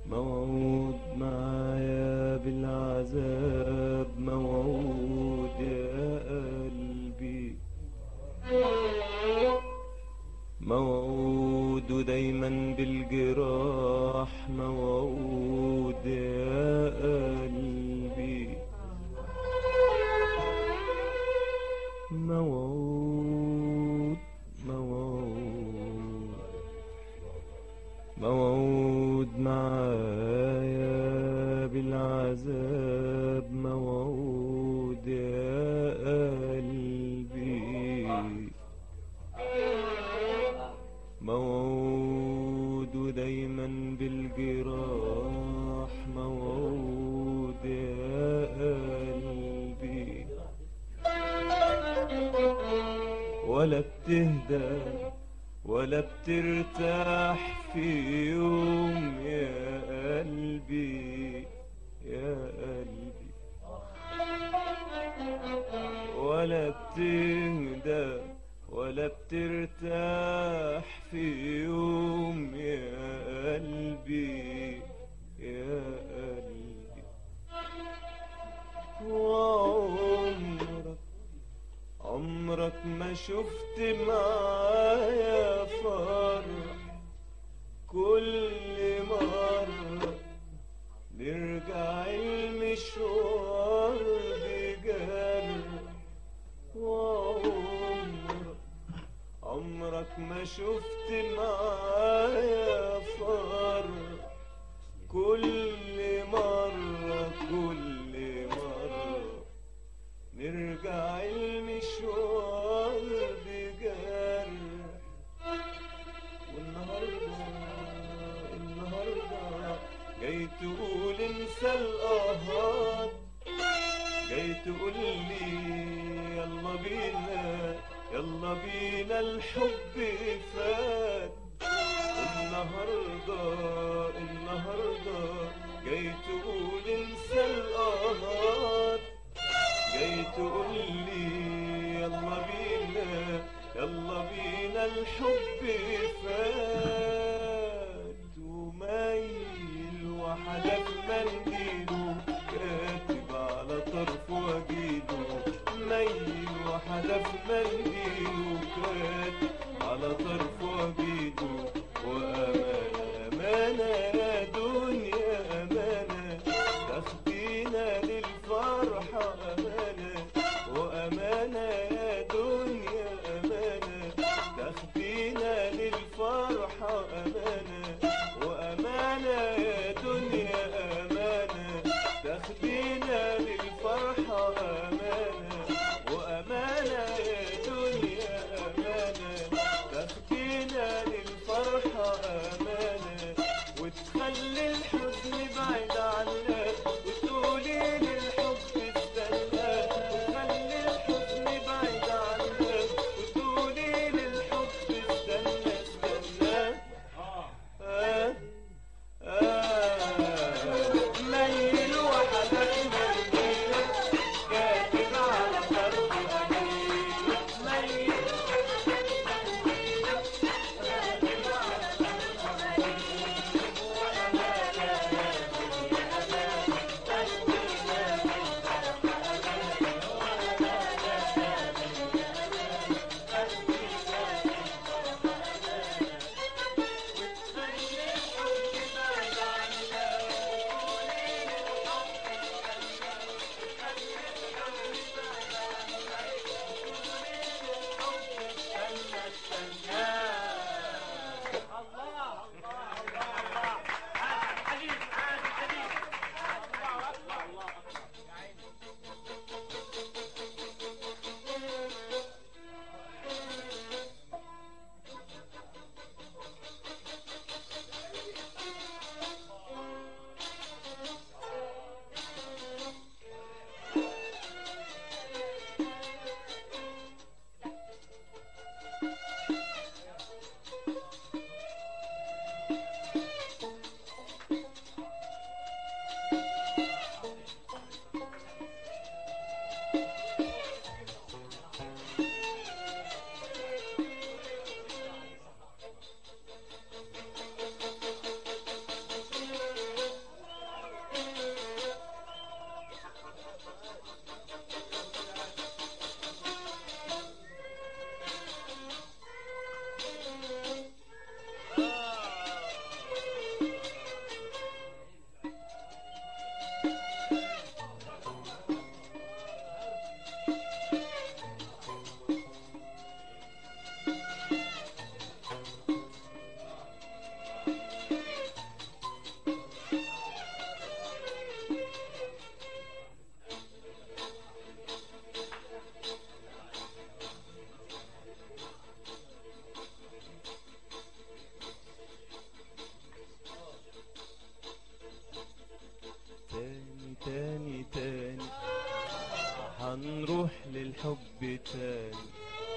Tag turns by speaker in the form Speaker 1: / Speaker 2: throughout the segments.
Speaker 1: موعود معايا بالعذاب موعود يا قلبي موعود ودايما بالجراح موعود يا قلبي موعود موعود موعود معايا بالعذاب موعود يا قلبي موعود ودايما بالجراح موعود يا قلبي ولا بتهدى ولا بترتاح في يوم يا قلبي يا قلبي ولا بتهدى ولا بترتاح في يوم يا قلبي يا قلبي وعمرك عمرك ما شفت معايا فرح كل مرة نرجع المشوار بجرح وعمرك عمرك ما شفت معايا فرح كل مرة كل مرة نرجع المشوار بجرح والنهاردة النهاردة جاي تقول انسى القهار جاي تقول لي يلا بينا يلا بينا الحب فات النهاردة النهاردة جاي تقول انسى القهار جاي تقول لي يلا بينا يلا بينا الحب فات وميل وحدف منديله كاتب على طرف وجيده ميل وحدف منديله كاتب على طرف وجيده وأمانة أمانة يا دنيا أمانة تاخدينا للفرحة أمانة وأمانة يا دنيا أمانة تاخدينا للفرحة أمانة وأمانة يا دنيا أمانة تاخدينا للفرحة أمانة وأمانة يا دنيا أمانة تاخدينا للفرحة أمانة وتخلي الحزن بعيد عنا وتقولي للحب استنى وتخلي الحزن بعيد عنا وتقولي للحب استنى استنى آه آه للحب تاني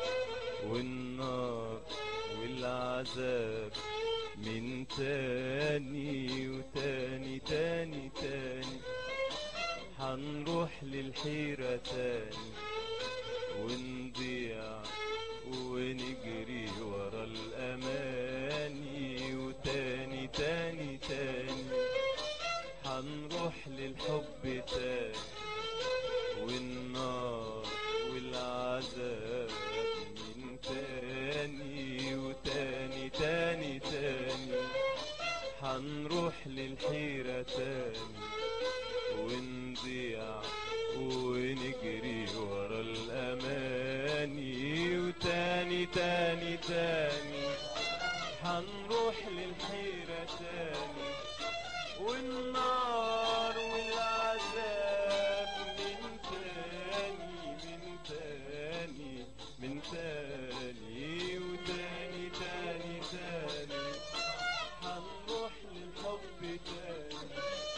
Speaker 1: والنار والعذاب من تاني وتاني تاني تاني هنروح للحيرة تاني ونضيع ونجري ورا الأماني وتاني تاني تاني هنروح للحب تاني والنار والعذاب من تاني وتاني تاني تاني هنروح للحيرة تاني ونضيع ونجري ورا الأماني وتاني تاني تاني هنروح للحيرة تاني والنار والعذاب من تاني من تاني من تاني وتاني تاني تاني هنروح للحب تاني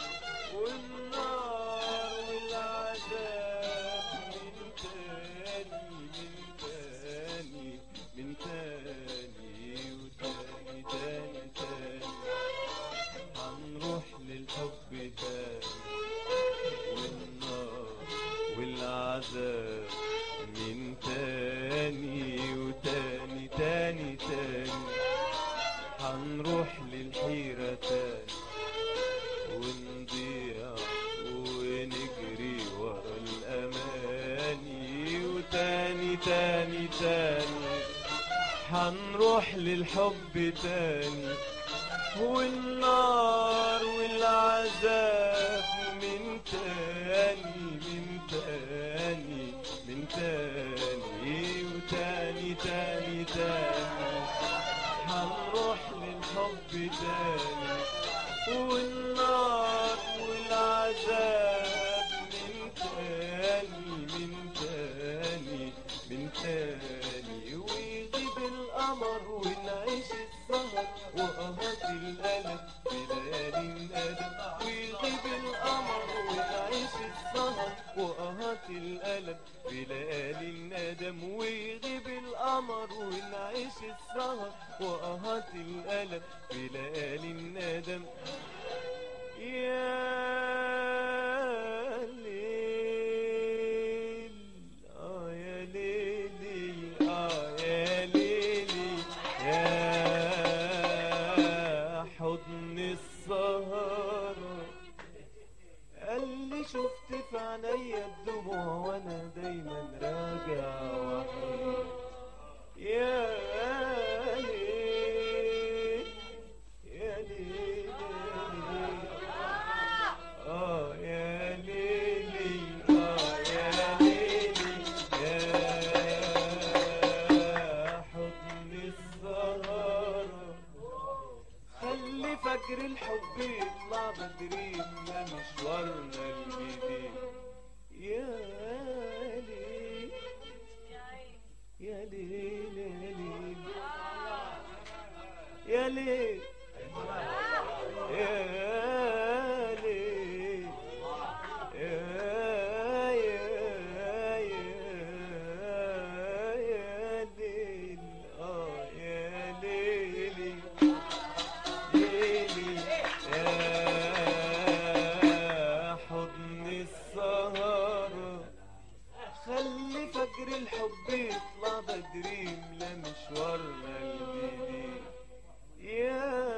Speaker 1: والنار والعذاب من تاني من تاني من تاني وتاني تاني تاني هنروح للحب تاني والنار والعذاب من تاني وتاني تاني تاني هنروح للحيرة تاني ونضيع ونجري ورا الأماني وتاني تاني تاني هنروح للحب تاني والنار والعذاب من تاني من تاني من تاني وتاني تاني تاني هنروح للحب تاني والنار والعذاب من تاني من تاني من تاني ويغيب القمر ونعيش السهر وقهات القلب بليالي الندم ويغيب القمر ونعيش السهر وقهات القلب بليالي الندم ويغيب القمر ونعيش السهر وقهات القلب بليالي الندم يا ليل اه يا ليلي اه يا ليلي يا حضن السهرة قال لي شفت في عينيا الدموع وانا دايما راجع وحيد يا ليل يا ليل اه يا ليلي اه يا ليلي يا حضن السهرة خلي فجر الحب يطلع بدري يملى مشوارنا الجديد يا ليل يا ليل يا ليل يا ليل يا ليل يا يا يا يا ليل اه يا ليلي ليلي يا حضن السهرة خلي فجر الحب يطلع بدري يملى مشوارنا الجديد يا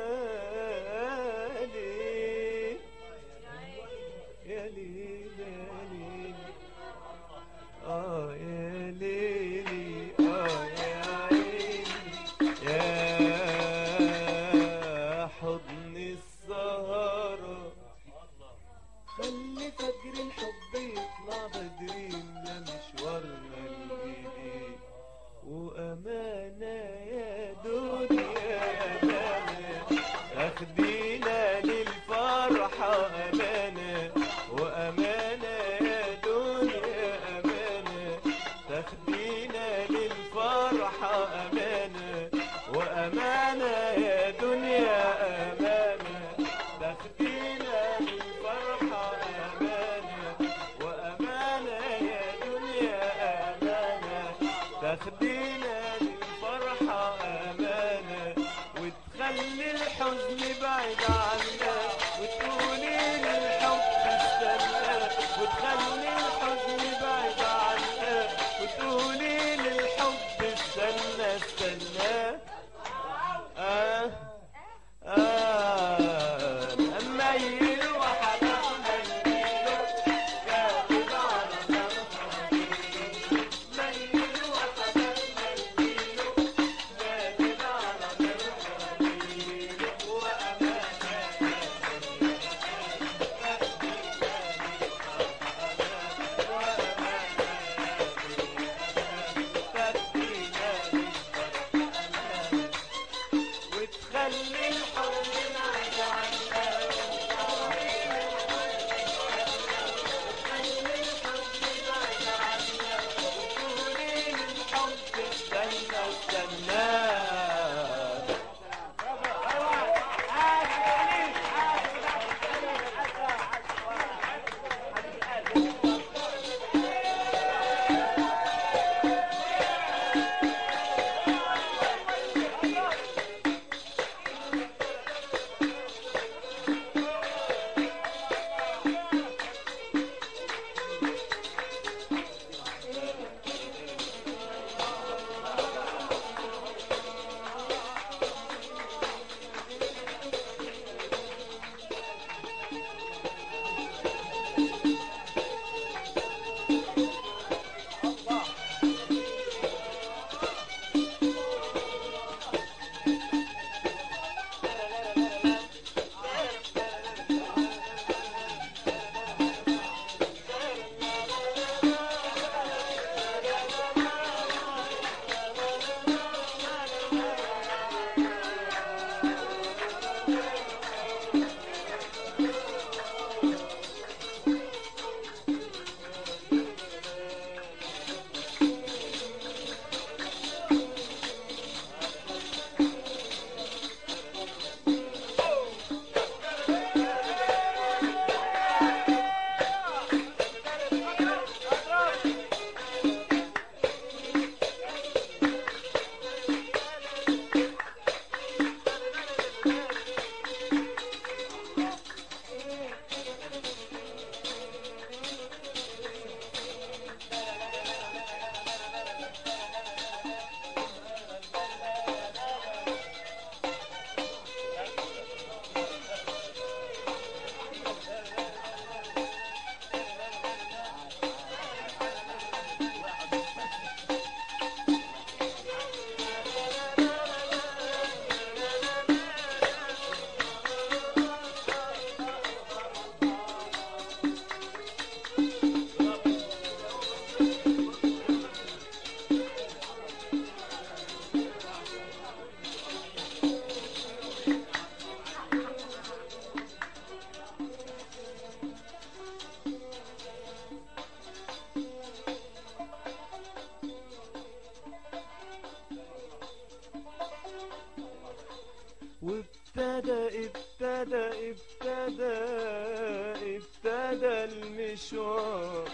Speaker 1: ابتدى ابتدى المشوار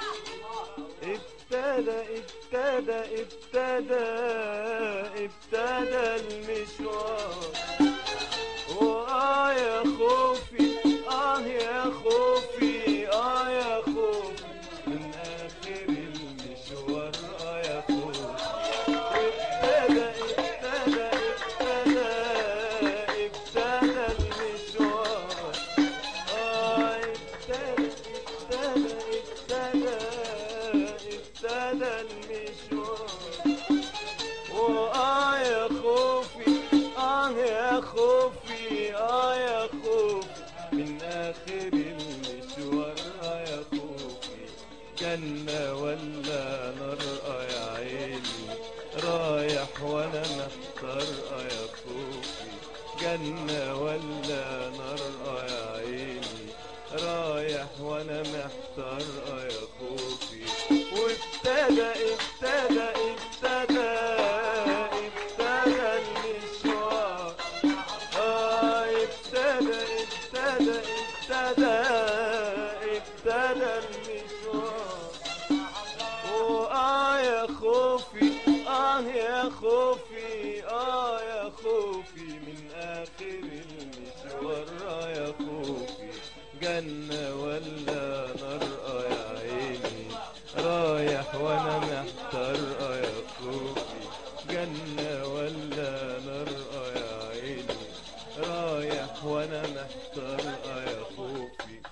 Speaker 1: ابتدى ابتدى ابتدى ابتدى المشوار وآه يا خوفي آه يا خوفي آه يا خوفي من آخر المشوار آه يا خوفي ابتدى ابتدى ابتدى ابتدى المشوار آه ابتدى ابتدى ابتدى ابتدى المشوار وآه يا خوفي آه يا خوفي آه يا خوفي من آخر المشوار آه يا خوفي جنة ولا نار آه يا عيني رايح وأنا محتار آه يا خوفي جنة ولا نار آه يا عيني رايح وأنا محتار آه يا خوفي وابتدى ابتدى ابتدى ابتدى المشوار آه ابتدى ابتدى ابتدى ابتدى المشوار وآه يا خوفي آه يا خوفي آه يا خوفي من آخر المشوار آه يا خوفي جنة ولا نار آه يا عيني رايح وأنا محتار آه يا خوفي جنة ولا نار آه يا عيني رايح وأنا محتار آه يا خوفي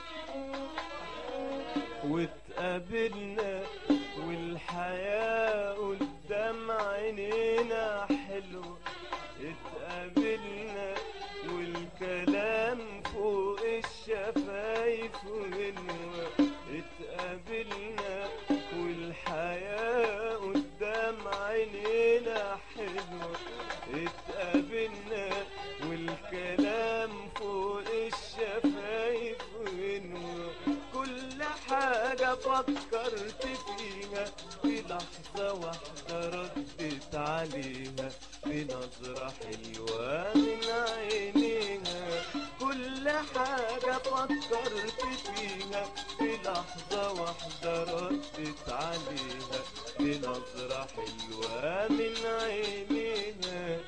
Speaker 1: واتقابلنا والحياة قدام عينينا حلوة اتقابلنا والكلام فوق الشفايف غنوة اتقابلنا والحياة قدام عينينا حلوة اتقابلنا والكلام فوق الشفايف غنوة كل حاجة فكرت فيها في لحظة واحدة ردت عليها بنظرة حلوة من عينيها كل حاجة فكرت فيها في لحظة واحدة ردت عليها بنظرة حلوة من عينيها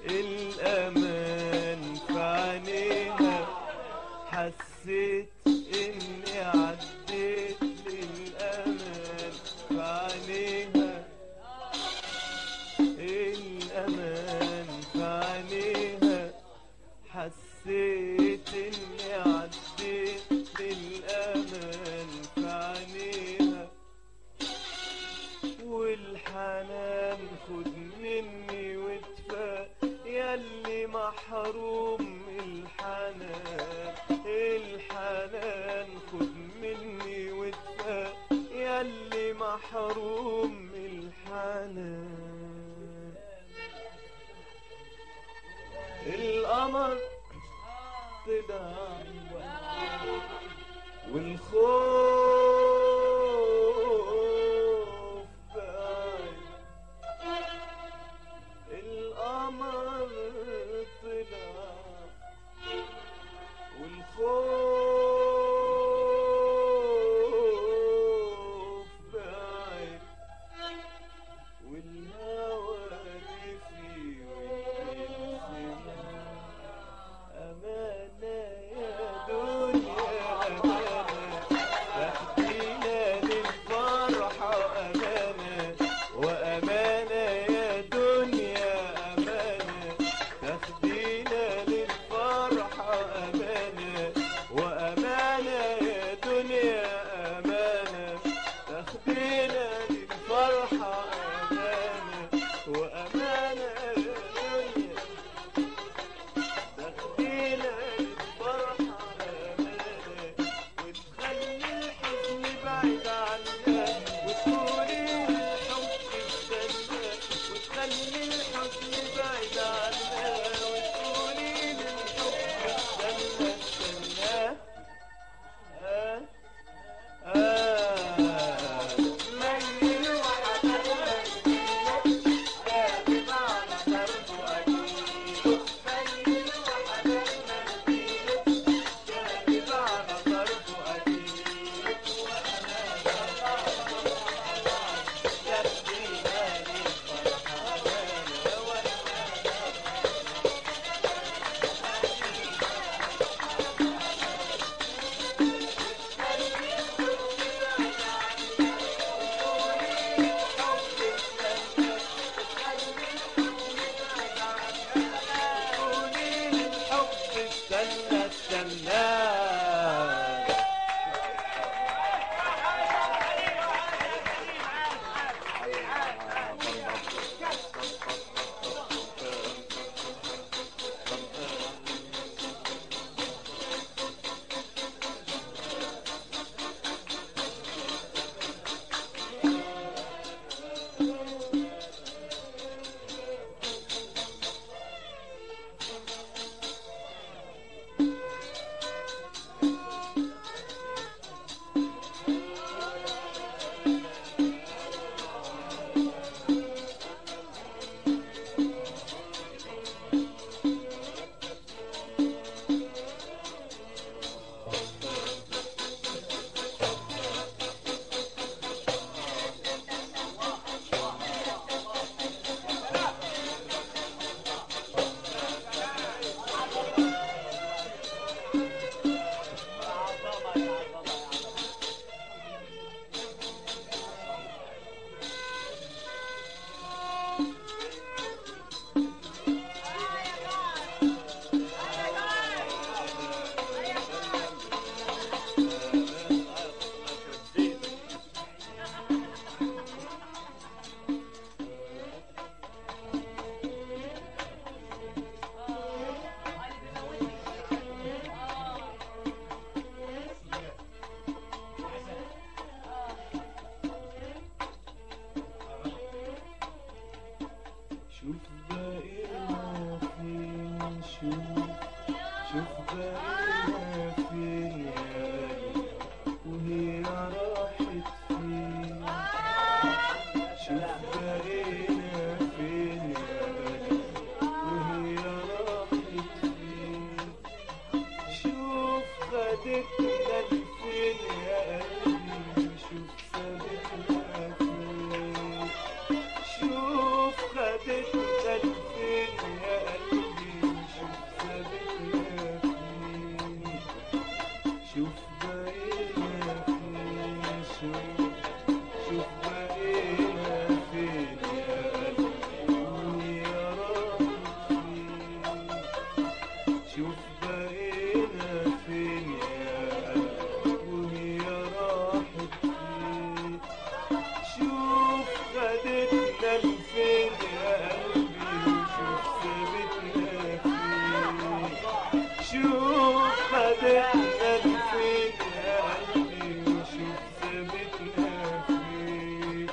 Speaker 1: الأمان في عينيها حسيت إني عديت للأمان في عينيها الأمان في عينيها حسيت إني عديت للأمان في عينيها والحنان خد مني وادفى ياللي محروم من الحنان الحنان خد مني وادفى ياللي محروم من الحنان القمر طلع والخوف بعيد القمر طلع والخوف بعيد والهوى دفي والسماء أمانة يا دنيا أمانة الشلال شوف بقينا فين شوف شوف بقينا فين يا قلبي وهي راحت فين شوف بقينا فين يا قلبي وهي راحت فين شوف خدتنا لفين يا قلبي شوف سابتنا فين شوف خدتنا لفين يا قلبي شوف سابتنا فين شوف بقينا فين شوف شوف بقينا فين يا قلبي وهي راحت فين شوف بقينا فين يا قلبي وهي راحت فين شوف خدتنا لفين يا قلبي وشوف سابتنا فين شوف خدتنا لفين يا قلبي وشوف سابتنا فين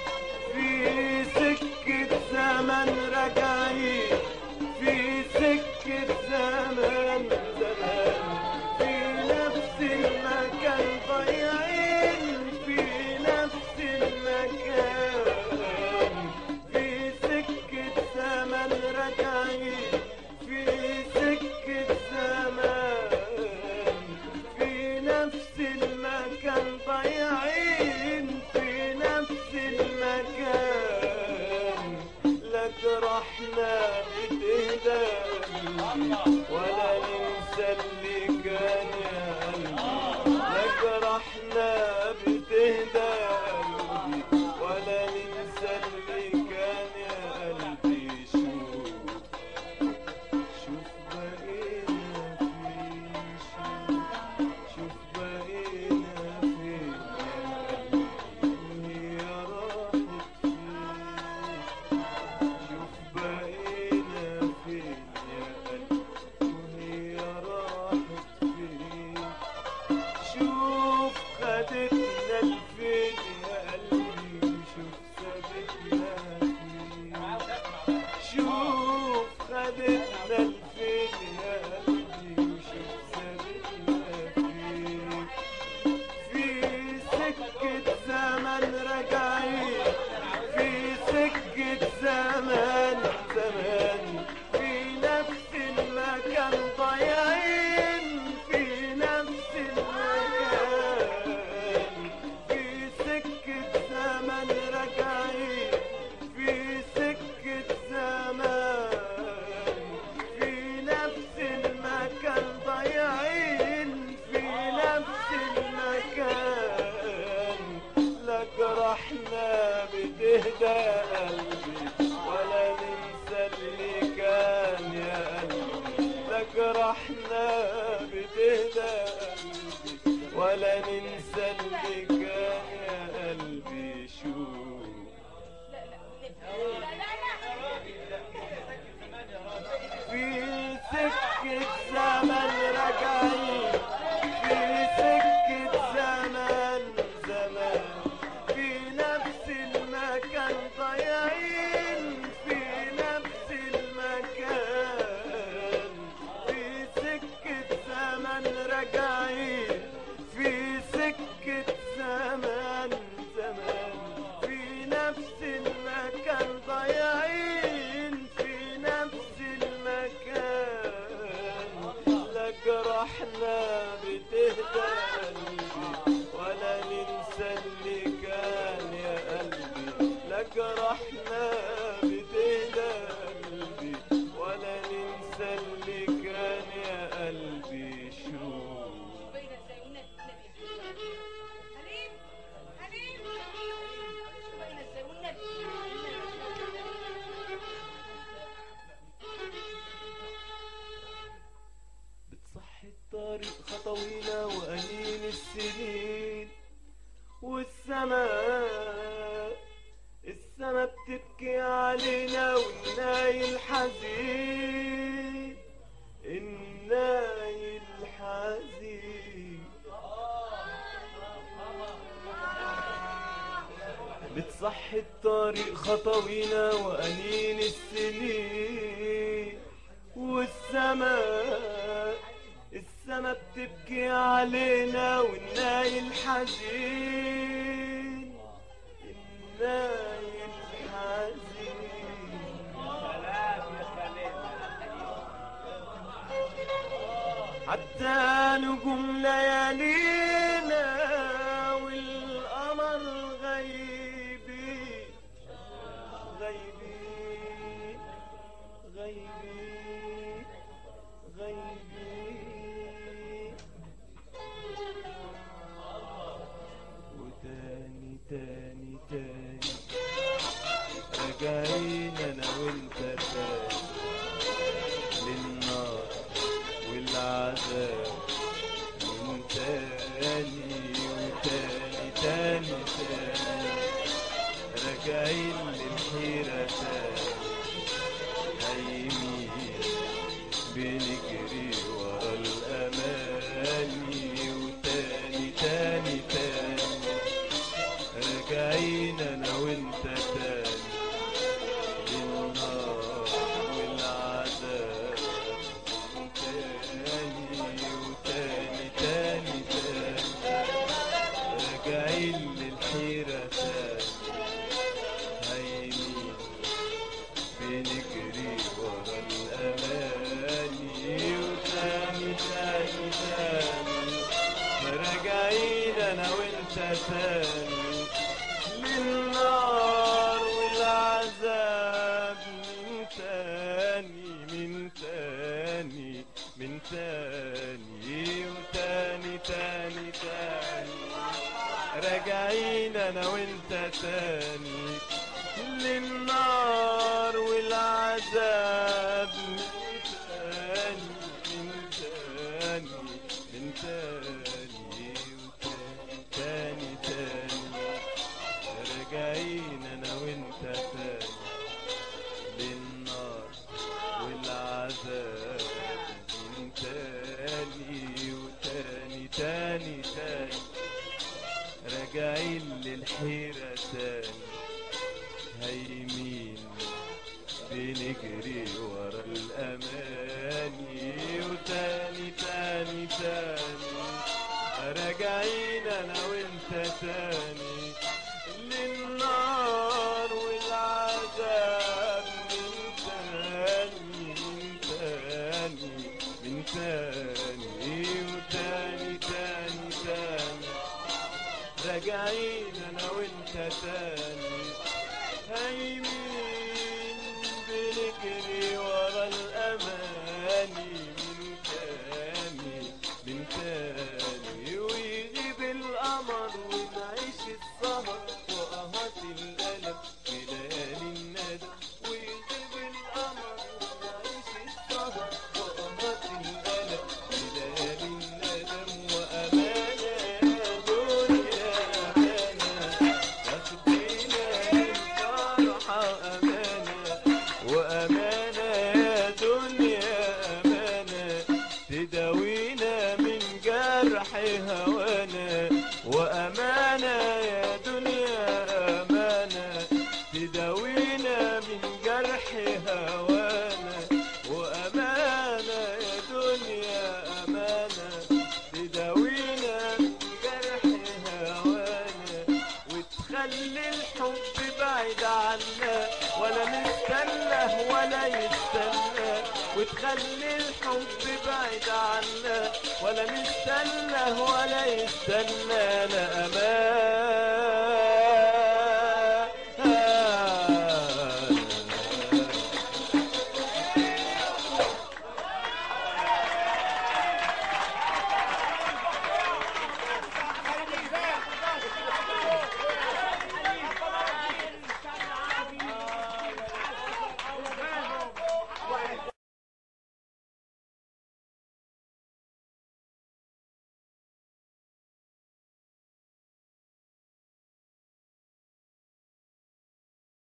Speaker 1: في سكة زمن راجعين في سكة زمن زمان في نفس المكان ضايعين في نفس المكان في سكة زمن راجعين في سكة زمان في نفس المكان ضايعين في نفس المكان لا جرحنا ايدينا ولا ننسى اللي كان يا قلبي لا جرحنا بتهدى قلبي ولا ننسى اللي كان يا قلبي شوف شوف بقينا فين شوف شوف بقينا فين يا قلبي وهي راحت فين شوف بقينا فين يا قلبي وهي راحت فين شوف خدتنا ولا ننسى اللي كان يا قلبي شوف في سكة زمن راجعين في سكة زمن زمان في نفس المكان ضايعين في نفس المكان في سكة زمن راجعين في سكة زمان زمان في نفس المكان ضايعين في نفس المكان لا جرحنا بتهدى قلبي ولا ننسى اللي كان يا قلبي لا جرحنا بتهدى قلبي ولا ننسى اللي كان يا قلبي شوف
Speaker 2: باينه ازاي والنبي النبي حليم حليم باينه ازاي والنبي
Speaker 1: بتصحي الطريق خطوينا وأنين السنين والسماء السما بتبكي علينا والناي الحزين الناي الحزين بتصحي الطريق خطوينا وأنين السنين والسماء السما بتبكي علينا والناي الحزين الناي الحزين حتى نجوم ليالينا والقمر غيبي غيبي غيبي غيبي وتاني تاني تاني راجعين انا وانت تاني للنار والعذاب من تاني وتاني تاني تاني راجعين للحيرة تاني هيمين بنجري ورا الأماني وتاني تاني تاني راجعين أنا وأنت تاني للنار والعذاب تاني وتاني تاني تاني راجعين للحيرة تاني هيمين بنجري ورا الأماني وتاني تاني تاني راجعين أنا وأنت تاني للنار والعذاب من تاني من تاني من تاني وتاني تاني تاني راجعين انا وانت تاني للنار والعذاب من تاني من تاني من تاني وتاني تاني تاني راجعين انا وانت تاني للنار والعذاب من تاني وتاني تاني تاني راجعين للحيرة تاني هيمين بنجري ورا الأماني وتاني تاني تاني راجعين أنا وأنت تاني للنار والعذاب من تاني من تاني من تاني وتاني تاني تاني راجعين انا وانت تاني هايمين بنجري ورا الاماني من تاني من تاني ويغيب القمر ونعيش السهر وقهات القلب في ليالي الندى ويغيب القمر ونعيش السهر وقهات القلب في ليالي الندم وامانه جرح هوانا وأمانة يا دنيا أمانة تداوينا من جرح هوانا وأمانة يا دنيا أمانة تداوينا من جرح هوانا وتخلي الحب بعيد عنا ولا نستنى ولا يستنى وتخلي الحب بعيد عنا ولا نستنى ولا يستنى لا امان